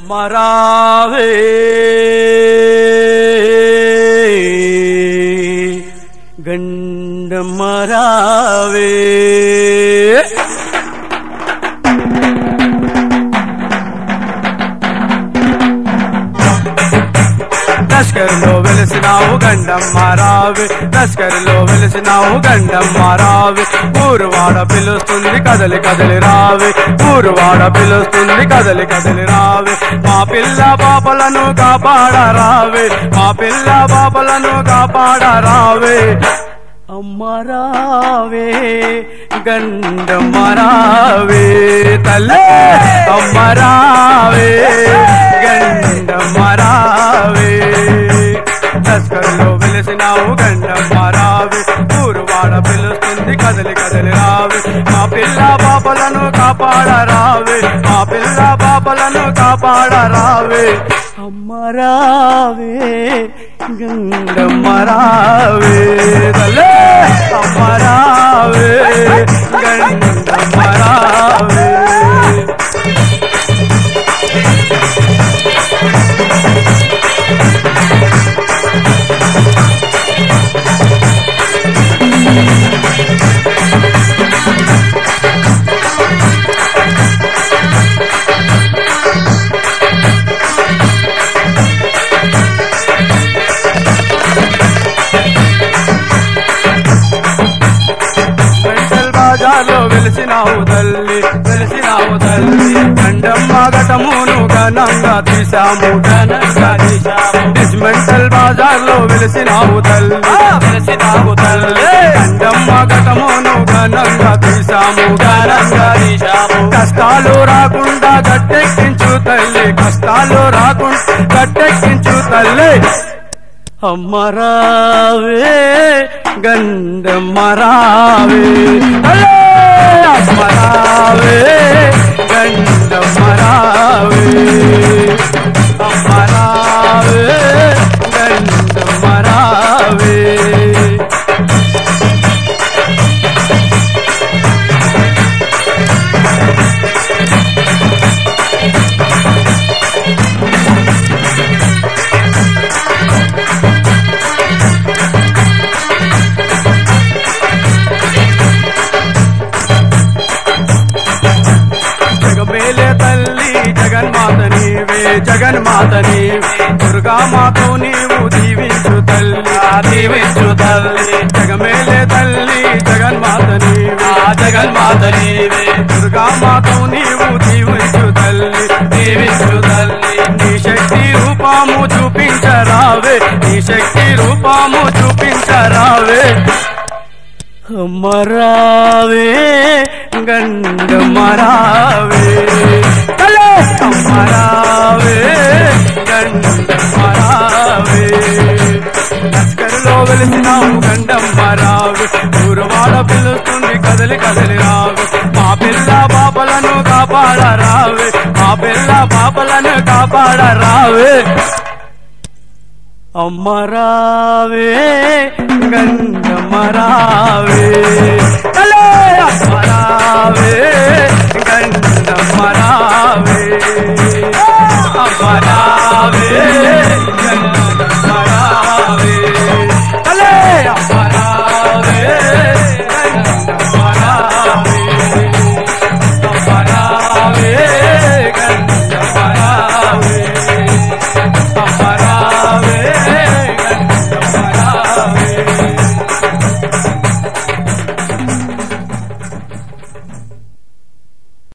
అమ్మరావే గండమ్మరావే లష్కర్లో వెలిసినావు గండమ్మ రావి లష్కర్లో వెలిసినావు గండమ్మ రావి ఊరువాడ పిలుస్తుంది కదలి కదలి రావి ఊరువాడ పిలుస్తుంది కదలి కదలి రావి మా పిల్ల పాపలను కాపాడ రావి మా పిల్ల పాపలను కాపాడ రావి అమ్మరావే గండమ్మరావే తల్లే అమ్మరావే గండమ్మరావే లస్కర్లో వెలిసినావు గండమ్మరావే ఊరువాడ పిలుస్తుంది కదలి కదలి రావి మా పిల్ల పాపలను కాపాడ రావే మా పిల్ల పాపలను కాపాడ రావే అమ్మరావే గండమ్మరావే తల్లే అమ్మరావే గండమ్మరావే మెంటల్ బాజార్లో వెలిసినావు తల్లి వెలిసినావు తల్లి గండమ్మ ఘటమును ఘనంగా తీశాము ఘనంగా తీశాము డిస్మెంటల్ బాజార్లో వెలిసినావు తల్లి వెలిసినావు తల్లి గండమ్మ ఘటమును ఘనంగా తీశాము ఘనంగా తీశాము కష్టాలు రాకుండా గట్టెక్కించు తల్లి కష్టాలు రాకుండా గట్టెక్కించు తల్లి అమ్మరావే గండమ్మరావే అలే అమ్మరావే గండమ్మరావే అమ్మరావే గండమ్మరావే జగమేలే తల్లి జగన్మాత నీవే జగన్మాత నీవే దుర్గామాతో నీవు దీవించు తల్లి దీవించు తల్లి జగమేలే తల్లి జగన్మాత నీవే జగన్మాత నీవే దుర్గామాతో నీవు దీవించు తల్లి దీవించు తల్లి నీ శక్తి రూపము చూపించరావే నీ శక్తి రూపము చూపించరావే అమ్మరావే గండమరావే కలే అమ్మరావే గండమరావే లస్కరులో వెలిసినావు గండమ్మరావే ఊరువాడ పిలుస్తుంది కదలి కదలి రావే మా పిల్ల పాపలను కాపాడ రావే మా పిల్ల పాపలను కాపాడ రావే అమ్మరావే గంధమరావే అలే అమ్మరావే గంధమరావే